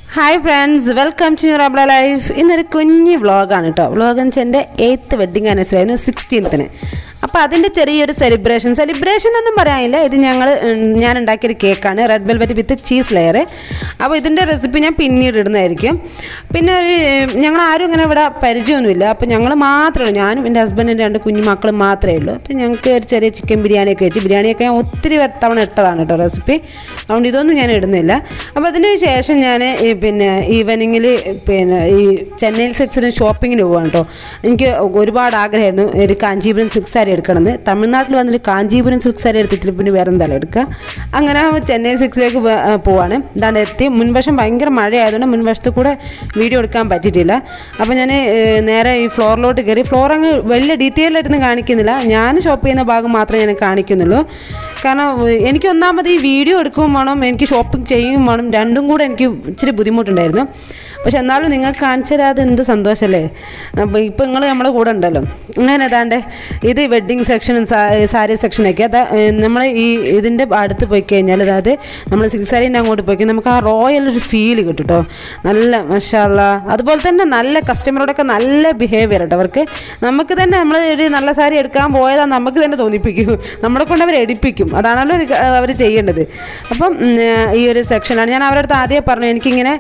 Hi friends welcome to റബ്ല life ഇന്നൊരു കുഞ്ഞ് വ്ളോഗാണ് കേട്ടോ വ്ളോഗ് എന്ന് വെച്ചാൽ എൻ്റെ എയ്ത്ത് വെഡ്ഡിങ് ആനിവേഴ്സറി ആയിരുന്നു സിക്സ്റ്റീൻത്തിന് അപ്പോൾ അതിൻ്റെ ചെറിയൊരു സെലിബ്രേഷൻ സെലിബ്രേഷൻ ഒന്നും പറയാനില്ല ഇത് ഞങ്ങൾ ഞാൻ ഉണ്ടാക്കിയൊരു കേക്കാണ് red velvet with cheese layer അപ്പോൾ ഇതിൻ്റെ റെസിപ്പി ഞാൻ പിന്നീട് ഇടുന്നതായിരിക്കും പിന്നെ ഒരു ഞങ്ങൾ ആരും ഇങ്ങനെ ഇവിടെ പരിചയമൊന്നുമില്ല അപ്പോൾ ഞങ്ങൾ മാത്രമേ ഉള്ളൂ ഞാനും എൻ്റെ ഹസ്ബൻഡിൻ്റെ രണ്ട് കുഞ്ഞു മക്കളും മാത്രമേ ഉള്ളൂ അപ്പോൾ ഞങ്ങൾക്ക് ഒരു ചെറിയ ചിക്കൻ ബിരിയാണിയൊക്കെ വെച്ച് ബിരിയാണിയൊക്കെ ഞാൻ ഒത്തിരി തവണ ഇട്ടതാണ് കേട്ടോ റെസിപ്പി അതുകൊണ്ട് ഇതൊന്നും ഞാൻ ഇടുന്നില്ല അപ്പോൾ അതിന് ശേഷം ഞാൻ ഈ പിന്നെ ഈവനിങ്ങിൽ പിന്നെ ഈ ചെന്നൈയിൽ സിക്സിന് ഷോപ്പിങ്ങിന് പോവാണ് കേട്ടോ എനിക്ക് ഒരുപാട് ആഗ്രഹമായിരുന്നു ഒരു കാഞ്ചീപുരം സിൽക്ക് സാരി എടുക്കണമെന്ന് തമിഴ്നാട്ടിൽ വന്നിട്ട് കാഞ്ചീപുരം സിൽക്ക് സാരി എടുത്തിട്ട് പിന്നെ വേറെ എന്തായാലും എടുക്കുക അങ്ങനെ ചെന്നൈ സിക്സിലേക്ക് പോവാണ് ഇതാണ് എത്തി മുൻവശം ഭയങ്കര മഴയായതുകൊണ്ട് മുൻവശത്ത് കൂടെ വീഡിയോ എടുക്കാൻ പറ്റിയിട്ടില്ല അപ്പോൾ ഞാൻ നേരെ ഈ ഫ്ലോറിലോട്ട് കയറി ഫ്ലോർ അങ്ങ് വലിയ ഡീറ്റെയിൽ ആയിട്ടൊന്നും കാണിക്കുന്നില്ല ഞാൻ ഷോപ്പ് ചെയ്യുന്ന ഭാഗം മാത്രമേ ഞാൻ കാണിക്കുന്നുള്ളൂ കാരണം എനിക്ക് ഒന്നാമത് ഈ വീഡിയോ എടുക്കുകയും വേണം എനിക്ക് ഷോപ്പിംഗ് ചെയ്യുകയും വേണം രണ്ടും കൂടെ എനിക്ക് ഇച്ചിരി ബുദ്ധിമുട്ടുണ്ടായിരുന്നു പക്ഷെ എന്നാലും നിങ്ങൾക്ക് കാണിച്ചു തരാതെ എന്ത് സന്തോഷമല്ലേ അപ്പോൾ ഇപ്പോൾ നിങ്ങൾ നമ്മുടെ കൂടെ ഉണ്ടല്ലോ അങ്ങനെ ഏതാണ്ട് ഇത് വെഡ്ഡിങ് സെക്ഷനും സാരി സെക്ഷനൊക്കെ അതാ നമ്മൾ ഈ ഇതിൻ്റെ അടുത്ത് പോയി കഴിഞ്ഞാൽ അതായത് നമ്മൾ സിൽക്ക് സാരീൻ്റെ അങ്ങോട്ട് പോയി കഴിഞ്ഞാൽ നമുക്ക് ആ റോയൽ ഒരു ഫീൽ കിട്ടും കേട്ടോ നല്ല മഷാല്ല അതുപോലെ തന്നെ നല്ല കസ്റ്റമറോടൊക്കെ നല്ല ബിഹേവിയർ കേട്ടോ അവർക്ക് നമുക്ക് തന്നെ നമ്മൾ ഒരു നല്ല സാരി എടുക്കാൻ പോയതാ നമുക്ക് തന്നെ തോന്നിപ്പിക്കും നമ്മളെ കൊണ്ട് അവർ എടുപ്പിക്കും അതാണല്ലോ അവർ ചെയ്യേണ്ടത് അപ്പം ഈ ഒരു സെക്ഷനാണ് ഞാൻ അവരുടെ അടുത്ത് ആദ്യമേ പറഞ്ഞു എനിക്കിങ്ങനെ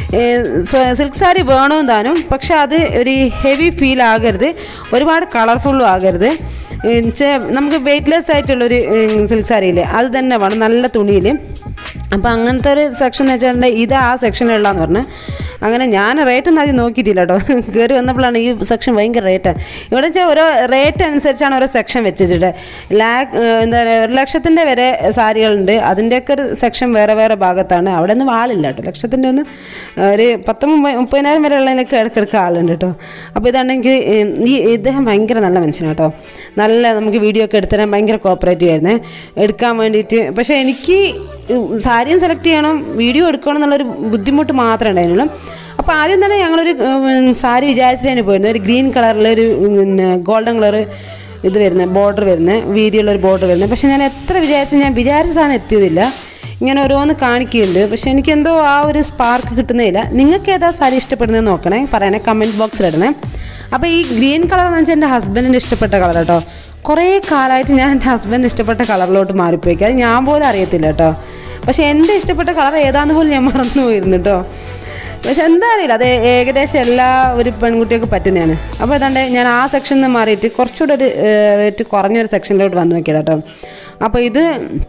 സിൽക്ക് സാരി വേണമെന്ന് താനും പക്ഷെ അത് ഒരു ഹെവി ഫീൽ ആകരുത് ഒരുപാട് കളർഫുള്ളും ആകരുത് നമുക്ക് വെയ്റ്റ്ലെസ് ആയിട്ടുള്ളൊരു സിൽക്ക് സാരിയില്ലേ അത് തന്നെ വേണം നല്ല തുണിയിൽ അപ്പോൾ അങ്ങനത്തെ ഒരു സെക്ഷൻ എന്ന് വെച്ചിട്ടുണ്ടെങ്കിൽ ഇത് ആ സെക്ഷനിലുള്ളതെന്ന് പറഞ്ഞു അങ്ങനെ ഞാൻ റേറ്റ് ഒന്നും ആദ്യം നോക്കിയിട്ടില്ല കേട്ടോ കയറി വന്നപ്പോഴാണ് ഈ സെക്ഷൻ ഭയങ്കര റേറ്റ് ഇവിടെ വെച്ചാൽ ഓരോ റേറ്റ് അനുസരിച്ചാണ് ഓരോ സെക്ഷൻ വെച്ചിട്ട് ലാക്ക് എന്താ പറയുക ഒരു ലക്ഷത്തിൻ്റെ വരെ സാരികളുണ്ട് അതിൻ്റെയൊക്കെ ഒരു സെക്ഷൻ വേറെ വേറെ ഭാഗത്താണ് അവിടെ ഒന്നും ആളില്ല കേട്ടോ ലക്ഷത്തിൻ്റെ ഒന്ന് ഒരു പത്ത് മുപ്പതിനായിരം വരെ ഉള്ളതിനൊക്കെ ഇടയ്ക്കിടയ്ക്ക് ആളുണ്ട് കേട്ടോ അപ്പോൾ ഇതാണെങ്കിൽ ഈ ഇദ്ദേഹം ഭയങ്കര നല്ല മനുഷ്യനാണ് കേട്ടോ നല്ല നമുക്ക് വീഡിയോ ഒക്കെ എടുത്തരാൻ ഭയങ്കര കോപ്പറേറ്റീവ് ആയിരുന്നേ എടുക്കാൻ വേണ്ടിയിട്ട് പക്ഷേ എനിക്ക് സാരിയും സെലക്ട് ചെയ്യണം വീഡിയോ എടുക്കണം എന്നുള്ളൊരു ബുദ്ധിമുട്ട് മാത്രമേ ഉണ്ടായിരുന്നുള്ളൂ അപ്പോൾ ആദ്യം തന്നെ ഞങ്ങളൊരു സാരി വിചാരിച്ചിട്ടാണ് പോയിരുന്നത് ഒരു ഗ്രീൻ കളറിലൊരു പിന്നെ ഗോൾഡൻ കളർ ഇത് വരുന്നത് ബോർഡർ വരുന്നത് വീതിയുള്ളൊരു ബോർഡർ വരുന്നത് പക്ഷേ ഞാൻ എത്ര വിചാരിച്ചു ഞാൻ വിചാരിച്ച സാധനം എത്തിയതില്ല ഇങ്ങനെ ഓരോന്ന് കാണിക്കുന്നുണ്ട് പക്ഷേ എനിക്കെന്തോ ആ ഒരു സ്പാർക്ക് കിട്ടുന്നില്ല നിങ്ങൾക്ക് ഏതാ സാരി ഇഷ്ടപ്പെടുന്നത് നോക്കണേ പറയണേ കമൻറ്റ് ബോക്സിലിടണേ അപ്പോൾ ഈ ഗ്രീൻ കളർ എന്ന് വെച്ചാൽ എൻ്റെ ഹസ്ബൻഡിന് ഇഷ്ടപ്പെട്ട കളർ കേട്ടോ കുറേ കാലമായിട്ട് ഞാൻ എൻ്റെ ഹസ്ബൻഡിന് ഇഷ്ടപ്പെട്ട കളറിലോട്ട് മാറിപ്പോയി അത് ഞാൻ പോലും അറിയത്തില്ല കേട്ടോ പക്ഷേ എൻ്റെ ഇഷ്ടപ്പെട്ട കളർ ഏതാന്ന് പോലും ഞാൻ മറന്നു പോയിരുന്നു കേട്ടോ പക്ഷെ എന്താ അറിയില്ല അത് ഏകദേശം എല്ലാ ഒരു പെൺകുട്ടിയൊക്കെ പറ്റുന്നതാണ് അപ്പോൾ ഏതാണ്ട് ഞാൻ ആ സെക്ഷനിൽ നിന്ന് മാറിയിട്ട് കുറച്ചുകൂടെ ഒരു റേറ്റ് കുറഞ്ഞൊരു സെക്ഷനിലോട്ട് വന്നു നോക്കിയത് കേട്ടോ അപ്പോൾ ഇത്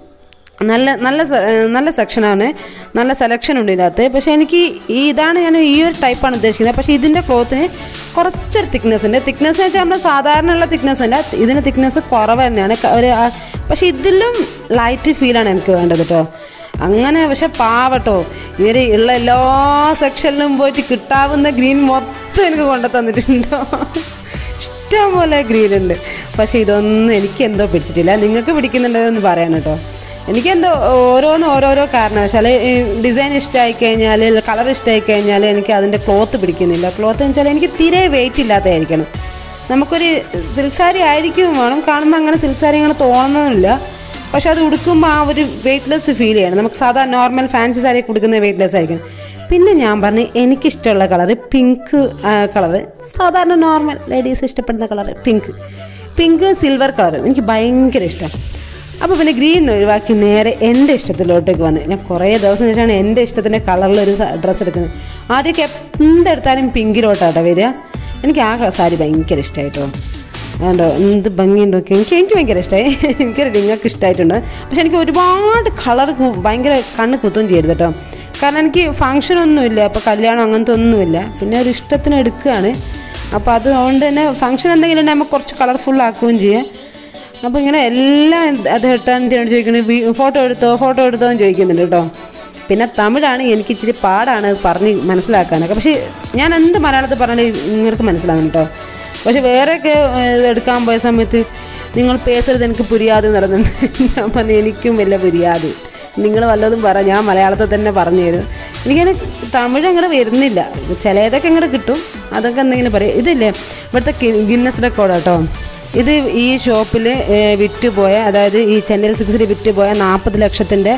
നല്ല നല്ല നല്ല സെക്ഷനാണ് നല്ല സെലക്ഷൻ ഉണ്ട് ഇതിനകത്ത് പക്ഷേ എനിക്ക് ഈ ഇതാണ് ഞാൻ ഈ ഒരു ടൈപ്പാണ് ഉദ്ദേശിക്കുന്നത് പക്ഷേ ഇതിൻ്റെ ക്ലോത്തിന് കുറച്ചൊരു തിക്നെസ് ഉണ്ട് തിക്നെസ് വെച്ചാൽ നമ്മൾ സാധാരണ ഉള്ള തിക്നെസ് അല്ല ഇതിന് തിക്നെസ് കുറവ് തന്നെയാണ് ഒരു പക്ഷേ ഇതിലും ലൈറ്റ് ഫീലാണ് എനിക്ക് വേണ്ടത് കേട്ടോ അങ്ങനെ പക്ഷെ പാവട്ടോ ഇവർ ഉള്ള എല്ലാ സെക്ഷനിലും പോയിട്ട് കിട്ടാവുന്ന ഗ്രീൻ മൊത്തം എനിക്ക് കൊണ്ടു തന്നിട്ടുണ്ടോ ഇഷ്ടം പോലെ ഗ്രീൻ ഉണ്ട് പക്ഷേ ഇതൊന്നും എനിക്ക് എന്തോ പിടിച്ചിട്ടില്ല നിങ്ങൾക്ക് പിടിക്കുന്നുണ്ടെന്ന് പറയണം കേട്ടോ എനിക്കെന്തോ ഓരോന്ന് ഓരോരോ കാരണവശാൽ ഡിസൈൻ ഇഷ്ടമായി കഴിഞ്ഞാൽ കളർ ഇഷ്ടമായി കഴിഞ്ഞാൽ എനിക്ക് അതിൻ്റെ ക്ലോത്ത് പിടിക്കുന്നില്ല ക്ലോത്ത് എന്ന് വെച്ചാൽ എനിക്ക് തീരെ വെയിറ്റ് ഇല്ലാത്തതായിരിക്കണം നമുക്കൊരു സിൽക്ക് സാരി ആയിരിക്കും വേണം കാണുമ്പോൾ അങ്ങനെ സിൽക്ക് സാരി അങ്ങനെ തോന്നുന്നില്ല പക്ഷെ അത് ഉടുക്കുമ്പോൾ ആ ഒരു വെയ്റ്റ്ലെസ് ഫീൽ ചെയ്യണം നമുക്ക് സാധാരണ നോർമൽ ഫാൻസി സാരി കൊടുക്കുന്ന വെയ്റ്റ്ലെസ് ആയിരിക്കും പിന്നെ ഞാൻ പറഞ്ഞു എനിക്കിഷ്ടമുള്ള കളറ് പിങ്ക് കളറ് സാധാരണ നോർമൽ ലേഡീസ് ഇഷ്ടപ്പെടുന്ന colour pink pink silver colour എനിക്ക് ഭയങ്കര ഇഷ്ടം അപ്പോൾ പിന്നെ ഗ്രീൻ ഒഴിവാക്കി നേരെ എൻ്റെ ഇഷ്ടത്തിലോട്ടേക്ക് വന്ന് ഞാൻ കുറേ ദിവസം ശേഷമാണ് എൻ്റെ ഇഷ്ടത്തിൻ്റെ കളറിലൊരു ഡ്രസ്സ് എടുക്കുന്നത് ആദ്യമൊക്കെ എന്തെടുത്താലും പിങ്കിലോട്ടാട്ടോ വരിക എനിക്ക് ആ സാരി ഭയങ്കര ഇഷ്ടമായിട്ടോ അതുകൊണ്ടോ എന്ത് ഭംഗിയുണ്ടോ ഒക്കെ എനിക്ക് എനിക്ക് ഭയങ്കര ഇഷ്ടമായി എനിക്കറിയില്ല നിങ്ങൾക്ക് ഇഷ്ടമായിട്ടുണ്ട് പക്ഷെ എനിക്ക് ഒരുപാട് കളർ ഭയങ്കര കണ്ണ് കുത്തുകയും ചെയ്യരുത് കേട്ടോ കാരണം എനിക്ക് ഫങ്ഷനൊന്നുമില്ല അപ്പോൾ കല്യാണം അങ്ങനത്തെ ഒന്നുമില്ല പിന്നെ ഒരു ഇഷ്ടത്തിന് എടുക്കുകയാണ് അപ്പോൾ അതുകൊണ്ട് തന്നെ ഫങ്ഷൻ എന്തെങ്കിലും ഉണ്ടെങ്കിൽ നമുക്ക് കുറച്ച് കളർഫുൾ ആക്കുകയും ചെയ്യാം അപ്പോൾ ഇങ്ങനെ എല്ലാം അത് ഇട്ടാൻ ചോദിക്കുന്നത് ഫോട്ടോ എടുത്തോ ഫോട്ടോ എടുത്തോ എന്ന് ചോദിക്കുന്നുണ്ട് കേട്ടോ പിന്നെ തമിഴാണ് എനിക്ക് ഇച്ചിരി പാടാണ് പറഞ്ഞ് മനസ്സിലാക്കാനൊക്കെ പക്ഷേ ഞാൻ എന്ത് മലയാളത്തിൽ പറഞ്ഞാലും നിങ്ങൾക്ക് മനസ്സിലാകും കേട്ടോ പക്ഷെ വേറെയൊക്കെ എടുക്കാൻ പോയ സമയത്ത് നിങ്ങൾ പേസരുത് എനിക്ക് പുരിയാതെ നടന്നുണ്ട് ഞാൻ പറഞ്ഞു എനിക്കും വലിയ പുരിയാതെ നിങ്ങൾ വല്ലതും പറ ഞാൻ മലയാളത്തിൽ തന്നെ പറഞ്ഞു തരും എനിക്കങ്ങനെ തമിഴ് അങ്ങനെ വരുന്നില്ല ചിലതൊക്കെ ഇങ്ങോട്ട് കിട്ടും അതൊക്കെ എന്തെങ്കിലും പറയും ഇതില്ലേ ഇവിടുത്തെ ഗിന്നസ് റെക്കോർഡ് കേട്ടോ ഇത് ഈ ഷോപ്പിൽ വിറ്റുപോയ അതായത് ഈ ചെന്നൈ സിക്സിൽ വിറ്റുപോയ നാൽപ്പത് ലക്ഷത്തിൻ്റെ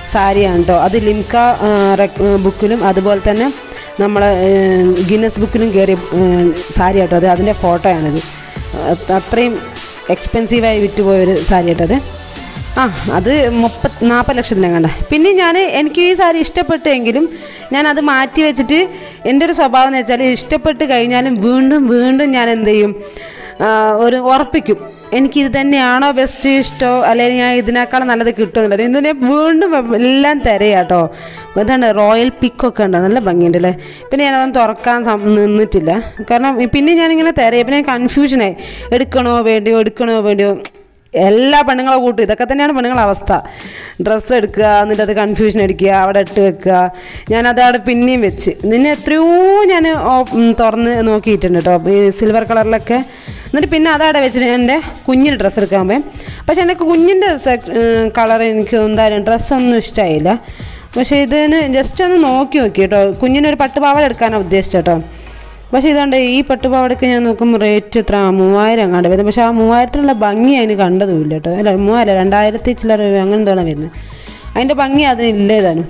സാരിയാണ് കേട്ടോ അത് ലിംക ആ, റെക്- ബുക്കിലും അതുപോലെ തന്നെ നമ്മളെ ഗിന്നസ് ബുക്കിലും കയറിയ സാരി കേട്ടോ അത് അതിൻ്റെ ഫോട്ടോയാണിത് അത് അത്രയും എക്സ്പെൻസീവായി വിറ്റുപോയൊരു സാരി കേട്ടോ അത് ആ അത് മുപ്പത് നാൽപ്പത് ലക്ഷത്തിനെ കണ്ട പിന്നെ ഞാൻ എനിക്ക് ഈ സാരി ഇഷ്ടപ്പെട്ടെങ്കിലും ഞാൻ അത് മാറ്റി വെച്ചിട്ട് എൻ്റെ ഒരു സ്വഭാവം എന്ന് വെച്ചാൽ ഇഷ്ടപ്പെട്ട് കഴിഞ്ഞാലും വീണ്ടും വീണ്ടും ഞാൻ എന്ത് ചെയ്യും ആ, ഒരു ഉറപ്പിക്കും എനിക്ക് ഇത് തന്നെയാണോ ബെസ്റ്റ് ഇഷ്ടമോ അല്ലെങ്കിൽ ഞാൻ ഇതിനേക്കാളും നല്ലത് കിട്ടുമെന്നുള്ളത് ഇതിനെ വീണ്ടും എല്ലാം തിരയാട്ടോ ഇതാണ് റോയൽ പിക്കൊക്കെ ഉണ്ട് നല്ല ഭംഗിയുണ്ട് അല്ലേ പിന്നെ ഞാനതൊന്നും തുറക്കാൻ സം- നിന്നിട്ടില്ല കാരണം പിന്നെ ഞാനിങ്ങനെ തിരയ പിന്നെ കൺഫ്യൂഷനായി എടുക്കണോ വേണ്ടിയോ എടുക്കണോ വേണ്ടിയോ എല്ലാ പെണ്ണുങ്ങളെ കൂട്ടും ഇതൊക്കെ തന്നെയാണ് പെണ്ണുങ്ങളെ അവസ്ഥ ഡ്രസ്സ് എടുക്കുക എന്നിട്ട് അത് കൺഫ്യൂഷൻ അടിക്കുക അവിടെ ഇട്ട് വെക്കുക ഞാനത് അവിടെ പിന്നെയും വെച്ച് നിന്നെ എത്രയോ ഞാൻ തുറന്ന് നോക്കിയിട്ടുണ്ട് കേട്ടോ ഈ സിൽവർ കളറിലൊക്കെ എന്നിട്ട് പിന്നെ അതവിടെ വെച്ചിട്ട് ഞാൻ എൻ്റെ കുഞ്ഞിന് ഡ്രസ്സ് എടുക്കാൻ പോയി പക്ഷേ എൻ്റെ കുഞ്ഞിൻ്റെ കളർ എനിക്ക് എന്തായാലും ഡ്രസ്സൊന്നും ഇഷ്ടമായില്ല പക്ഷേ ഇതിന് ജസ്റ്റ് ഒന്ന് നോക്കി നോക്കി കേട്ടോ കുഞ്ഞിനൊരു പട്ടുപാവാട എടുക്കാനാണ് ഉദ്ദേശിച്ചത് കേട്ടോ പക്ഷേ ഇതുകൊണ്ട് ഈ പട്ടുപാവടക്ക് ഞാൻ നോക്കുമ്പോൾ റേറ്റ് എത്ര ആ, മൂവായിരം അങ്ങാണ്ട് വരുന്നത് പക്ഷേ ആ മൂവായിരത്തിനുള്ള ഭംഗി അതിന് കണ്ടതുമില്ല കേട്ടോ അല്ല മൂവായിരം രണ്ടായിരത്തി ചില്ലറ രൂപ അങ്ങനെ എന്തോണം വരുന്നത് അതിൻ്റെ ഭംഗി അതിനില്ല ഏതാനും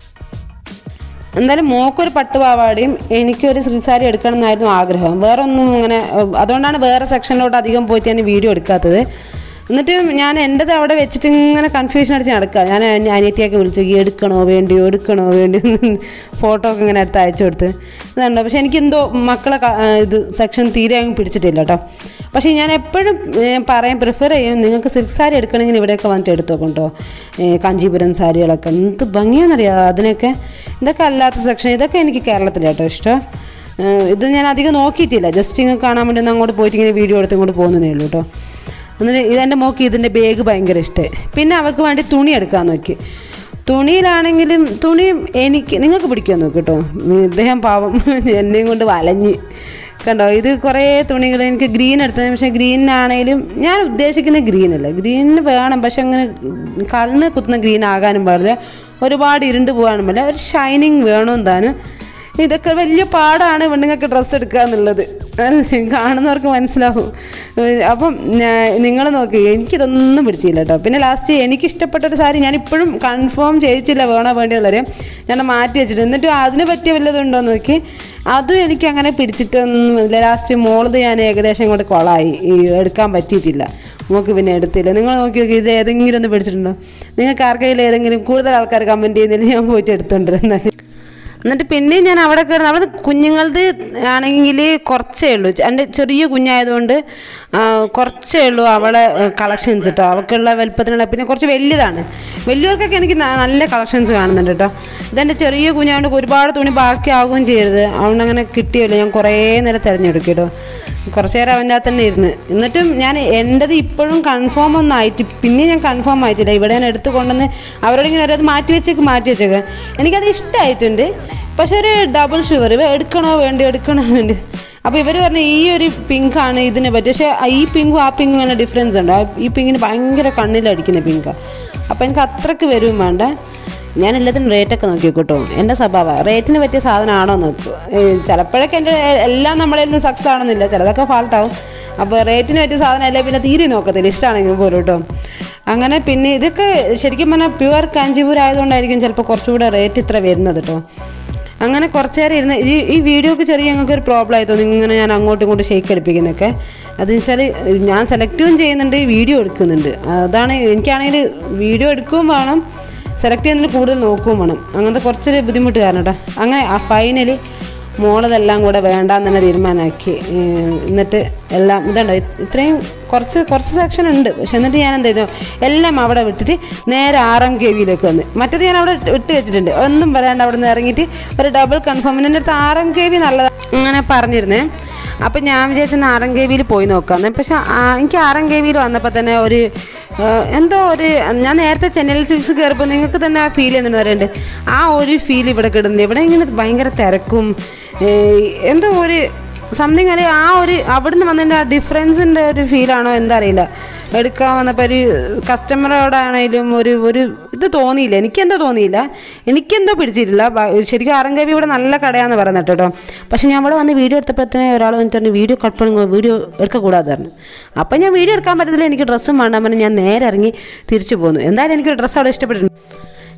എന്തായാലും മോക്കൊരു പട്ടുപാവാടയും എനിക്കൊരു സിൽക്ക് സാരി എടുക്കണം എന്നായിരുന്നു ആഗ്രഹം വേറെ ഒന്നും അങ്ങനെ ഏഹ്, അതുകൊണ്ടാണ് വേറെ സെക്ഷനിലോട്ട് അധികം പോയിട്ട് ഞാൻ വീഡിയോ എടുക്കാത്തത് എന്നിട്ട് ഞാൻ എൻ്റെത് അവിടെ വെച്ചിട്ട് ഇങ്ങനെ കൺഫ്യൂഷൻ അടിച്ച് നടക്കുക ഞാൻ അനി- അനിയത്തിയൊക്കെ വിളിച്ചു "ഈ എടുക്കണോ വേണ്ടിയോ എടുക്കണോ വേണ്ടിയോ ഫോട്ടോ ഒക്കെ ഇങ്ങനെ എടുത്ത് അയച്ചു കൊടുത്ത് ഇതുണ്ട് പക്ഷെ എനിക്കെന്തോ മക്കളെ ക- ആ, ഇത് സെക്ഷൻ തീരെ അങ്ങ് പിടിച്ചിട്ടില്ല കേട്ടോ പക്ഷേ ഞാൻ എപ്പോഴും ഏഹ്, പറയാൻ പ്രിഫർ ചെയ്യും നിങ്ങൾക്ക് സിൽക്ക് സാരി എടുക്കണമെങ്കിൽ ഇവിടെയൊക്കെ വന്നിട്ട് എടുത്തു നോക്കട്ടോ കാഞ്ചീപുരം സാരികളൊക്കെ എന്ത് ഭംഗിയാണെന്നറിയാം അതിനൊക്കെ ഇതൊക്കെ അല്ലാത്ത സെക്ഷൻ ഇതൊക്കെ എനിക്ക് കേരളത്തിലാട്ടോ ഇഷ്ടം ഏഹ്, ഇത് ഞാൻ അധികം നോക്കിയിട്ടില്ല ജസ്റ്റ് ഇങ്ങനെ കാണാൻ വേണ്ടി ഒന്ന് അങ്ങോട്ട് പോയിട്ട് ഇങ്ങനെ വീഡിയോ എടുത്ത് ഇങ്ങോട്ട് പോകുന്നതേ ഉള്ളൂ കേട്ടോ എന്നിട്ട് ഇതെൻ്റെ മോക്ക് ഇതിൻ്റെ ബാഗ് ഭയങ്കര ഇഷ്ടമായി പിന്നെ അവൾക്ക് വേണ്ടി തുണി എടുക്കാൻ നോക്കി തുണിയിലാണെങ്കിലും തുണിയും എനിക്ക് നിങ്ങൾക്ക് പിടിക്കാൻ നോക്ക് കേട്ടോ ഇദ്ദേഹം പാവം എന്നെയും കൊണ്ട് വലഞ്ഞ് കണ്ടോ ഇത് കുറേ തുണികൾ എനിക്ക് ഗ്രീൻ എടുത്തത് പക്ഷേ ഗ്രീനാണേലും ഞാൻ ഉദ്ദേശിക്കുന്ന ഗ്രീൻ അല്ല ഗ്രീനിന് വേണം പക്ഷെ അങ്ങനെ കണ്ണ് കുത്തുന്ന ഗ്രീൻ ആകാനും പാടില്ല ഒരുപാട് ഇരുണ്ട് പോകാനും പാടില്ല ഒരു ഷൈനിങ് വേണം താനും ഇതൊക്കെ വലിയ പാടാണ് പെണ്ണുങ്ങൾക്ക് ഡ്രസ്സ് എടുക്കുക എന്നുള്ളത് അല്ലേ? കാണുന്നവർക്ക് മനസ്സിലാവും ഏഹ് അപ്പം നിങ്ങൾ നോക്കി എനിക്കിതൊന്നും പിടിച്ചില്ല കേട്ടോ പിന്നെ ലാസ്റ്റ് എനിക്ക് ഇഷ്ടപ്പെട്ട ഒരു സാരി ഞാൻ ഇപ്പോഴും കൺഫേം ചെയ്യിച്ചില്ല വേണോ വേണ്ടിയുള്ളവരെ ഞാൻ മാറ്റി വെച്ചിട്ട് എന്നിട്ട് അതിന് പറ്റിയ വല്ലതുണ്ടോ എന്ന് നോക്കി അതും എനിക്ക് അങ്ങനെ പിടിച്ചിട്ടൊന്നും ഇല്ല ലാസ്റ്റ് മോളത് ഞാൻ ഏകദേശം ഇങ്ങോട്ട് കൊളായി ഈ എടുക്കാൻ പറ്റിയിട്ടില്ല നോക്ക് പിന്നെ എടുത്തില്ല നിങ്ങൾ നോക്കി നോക്കി ഇത് ഏതെങ്കിലും ഒന്ന് പിടിച്ചിട്ടുണ്ടോ നിങ്ങൾക്ക് ആർക്കെങ്കിലും ഏതെങ്കിലും കൂടുതൽ ആൾക്കാർ കമൻറ്റ് ചെയ്യുന്നില്ല ഞാൻ പോയിട്ട് എടുത്തോണ്ടിരുന്നാൽ എന്നിട്ട് പിന്നെ ഞാൻ അവിടെ കയറുന്ന അവിടെ കുഞ്ഞുങ്ങളത് ആണെങ്കിൽ കുറച്ചേ ഉള്ളൂ എൻ്റെ ചെറിയ കുഞ്ഞായതുകൊണ്ട് ആ, കുറച്ചേ ഉള്ളൂ അവളെ കളക്ഷൻസ് കേട്ടോ അവൾക്കുള്ള വലുപ്പത്തിനുള്ള പിന്നെ കുറച്ച് വലിയതാണ് വലിയവർക്കൊക്കെ എനിക്ക് ന- നല്ല കളക്ഷൻസ് കാണുന്നുണ്ട് കേട്ടോ ഇതെൻ്റെ ചെറിയ കുഞ്ഞായതുകൊണ്ട് ഒരുപാട് തുണി ബാക്കിയാവുകയും ചെയ്യരുത് അതുകൊണ്ട് അങ്ങനെ കിട്ടിയല്ലോ ഞാൻ കുറേ നേരം തിരഞ്ഞെടുക്കും കേട്ടോ കുറച്ച് നേരം അവൻ്റെ അകത്ത് തന്നെ ഇരുന്ന് എന്നിട്ടും ഞാൻ എൻ്റെത് ഇപ്പോഴും കൺഫേം ഒന്നും ആയിട്ട് പിന്നെ ഞാൻ കൺഫേം ആയിട്ടില്ല ഇവിടെ ഞാൻ എടുത്ത് കൊണ്ടുവന്ന് അവരോട് ഇങ്ങനെ ഓരോന്ന് മാറ്റി വെച്ചേക്ക് മാറ്റി വെച്ചേക്ക് എനിക്കത് ഇഷ്ടമായിട്ടുണ്ട് പക്ഷെ ഒരു ഡബിൾ ഷുഗർ ഇവ എടുക്കണോ വേണ്ടി എടുക്കണോ വേണ്ടി അപ്പോൾ ഇവർ പറഞ്ഞു ഈ ഒരു പിങ്കാണ് ഇതിനെ പറ്റി പക്ഷേ ഈ പിങ്കും ആ പിങ്കും അങ്ങനെ ഡിഫറൻസ് ഉണ്ട് ആ- ഈ പിങ്കിന് ഭയങ്കര കണ്ണിലടിക്കുന്ന പിങ്കാണ് അപ്പോൾ എനിക്ക് അത്രയ്ക്ക് വരും വേണ്ട ഞാൻ എല്ലാത്തിനും റേറ്റൊക്കെ നോക്കി കേട്ടോ എൻ്റെ സ്വഭാവം റേറ്റിന് പറ്റിയ സാധനമാണോ നോക്കും ചിലപ്പോഴൊക്കെ എൻ്റെ എല്ലാം നമ്മളെ നിന്ന് സക്സസ് ആണെന്നില്ല ചിലതൊക്കെ ഫാൾട്ടാവും അപ്പോൾ റേറ്റിന് പറ്റിയ സാധനം അല്ലേ പിന്നെ തീരെ നോക്കത്തില്ല ഇഷ്ടമാണെങ്കിൽ പോലും കേട്ടോ അങ്ങനെ പിന്നെ ഇതൊക്കെ ശരിക്കും പറഞ്ഞാൽ പ്യുവർ കാഞ്ചീപുരം ആയതുകൊണ്ടായിരിക്കും ചിലപ്പോൾ കുറച്ചുകൂടെ റേറ്റ് ഇത്ര വരുന്നത് കേട്ടോ അങ്ങനെ കുറച്ച് നേരം ഇരുന്ന് ഈ ഈ വീഡിയോക്ക് ചെറിയ ഞങ്ങൾക്ക് ഒരു പ്രോബ്ലം ആയി തോന്നി ഇങ്ങനെ ഞാൻ അങ്ങോട്ടും ഇങ്ങോട്ടും ഷെയ്ക്ക് അടിപ്പിക്കുന്നതൊക്കെ അതെന്ന് വെച്ചാൽ ഞാൻ സെലക്റ്റും ചെയ്യുന്നുണ്ട് വീഡിയോ എടുക്കുന്നുണ്ട് അതാണ് എനിക്കാണെങ്കിൽ വീഡിയോ എടുക്കുകയും വേണം സെലക്ട് ചെയ്യുന്നതിൽ കൂടുതൽ നോക്കുകയും വേണം അങ്ങനത്തെ കുറച്ചൊരു ബുദ്ധിമുട്ട് കാരണം കേട്ടോ അങ്ങനെ ആ ഫൈനലി മോളതെല്ലാം കൂടെ വേണ്ടാന്ന് തന്നെ തീരുമാനമാക്കി ഏഹ് എന്നിട്ട് എല്ലാം ഇതുണ്ടോ ഇത്രയും കുറച്ച് കുറച്ച് സെക്ഷൻ ഉണ്ട് പക്ഷെ എന്നിട്ട് ഞാൻ എന്ത് ചെയ്തു എല്ലാം അവിടെ വിട്ടിട്ട് നേരെ ആർ എം കെ വിയിലേക്ക് വന്ന് മറ്റേത് ഞാൻ അവിടെ വിട്ട് വെച്ചിട്ടുണ്ട് ഒന്നും പറയാണ്ട് അവിടെ നിന്ന് ഇറങ്ങിയിട്ട് ഒരു ഡബിൾ കൺഫേം എൻ്റെ അടുത്ത് ആർ എം കെ വി നല്ലതാണ് അങ്ങനെ പറഞ്ഞിരുന്നേ അപ്പം ഞാൻ വിചാരിച്ചെന്ന് ആർ എം കെ വിയിൽ പോയി നോക്കാമെന്ന് പക്ഷെ ആ- എനിക്ക് ആർ എം കെ വിയിൽ വന്നപ്പോൾ തന്നെ ഒരു ആ, എന്തോ ഒരു ഞാൻ നേരത്തെ ചെന്നൈ സിൽക്സ് കയറിയപ്പോൾ നിങ്ങൾക്ക് തന്നെ ആ ഫീൽ ചെയ്യുന്നുണ്ട് പറയുന്നുണ്ട് ആ ഒരു ഫീൽ ഇവിടെ കിടുന്നുണ്ട് ഇവിടെ ഇങ്ങനെ ഭയങ്കര തിരക്കും ഏ, എന്തോ ഒരു സംതിങ് അല്ലെ ആ ഒരു അവിടുന്ന് വന്നതിൻ്റെ ആ ഡിഫറൻസിൻ്റെ ഒരു ഫീലാണോ എന്താ അറിയില്ല എടുക്കാൻ വന്നപ്പോൾ ഒരു കസ്റ്റമറോടാണേലും ഒരു ഒരു ഇത് തോന്നിയില്ല എനിക്കെന്തോ തോന്നിയില്ല എനിക്കെന്തോ പിടിച്ചിട്ടില്ല ബ- ശരിക്കും ആറങ്കവി ഇവിടെ നല്ല കടയാന്ന് പറയുന്നത് കേട്ടോ പക്ഷെ ഞാൻ അവിടെ വന്ന് വീഡിയോ എടുത്തപ്പോഴത്തേനെ ഒരാൾ വന്നിട്ട് പറഞ്ഞു വീഡിയോ കട്ട് പണി വീഡിയോ എടുക്കக்கூടാതെ പറഞ്ഞു അപ്പം ഞാൻ വീഡിയോ എടുക്കാൻ പറ്റത്തില്ല എനിക്ക് ഡ്രസ്സും വേണ്ടാൻ പറഞ്ഞ് ഞാൻ നേരെ ഇറങ്ങി തിരിച്ചു പോന്നു എന്തായാലും എനിക്കൊരു ഡ്രസ്സ് അവിടെ ഇഷ്ടപ്പെട്ടിട്ടുണ്ട്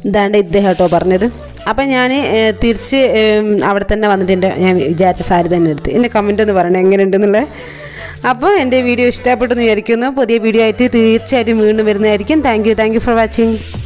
ഇതാണ്ട് ഇദ്ദേഹം കേട്ടോ പറഞ്ഞത് അപ്പം ഞാൻ തിരിച്ച് ഏം, അവിടെ തന്നെ വന്നിട്ട് എൻ്റെ ഞാൻ വിചാരിച്ച സാരി തന്നെ എടുത്ത് എൻ്റെ കമൻ്റ് ഒന്ന് പറയണേ എങ്ങനെയുണ്ടെന്നുള്ളത് അപ്പോൾ എൻ്റെ വീഡിയോ ഇഷ്ടപ്പെട്ടെന്ന് വിചാരിക്കുന്നു പുതിയ വീഡിയോ ആയിട്ട് തീർച്ചയായിട്ടും വീണ്ടും വരുന്നതായിരിക്കും thank you thank you for watching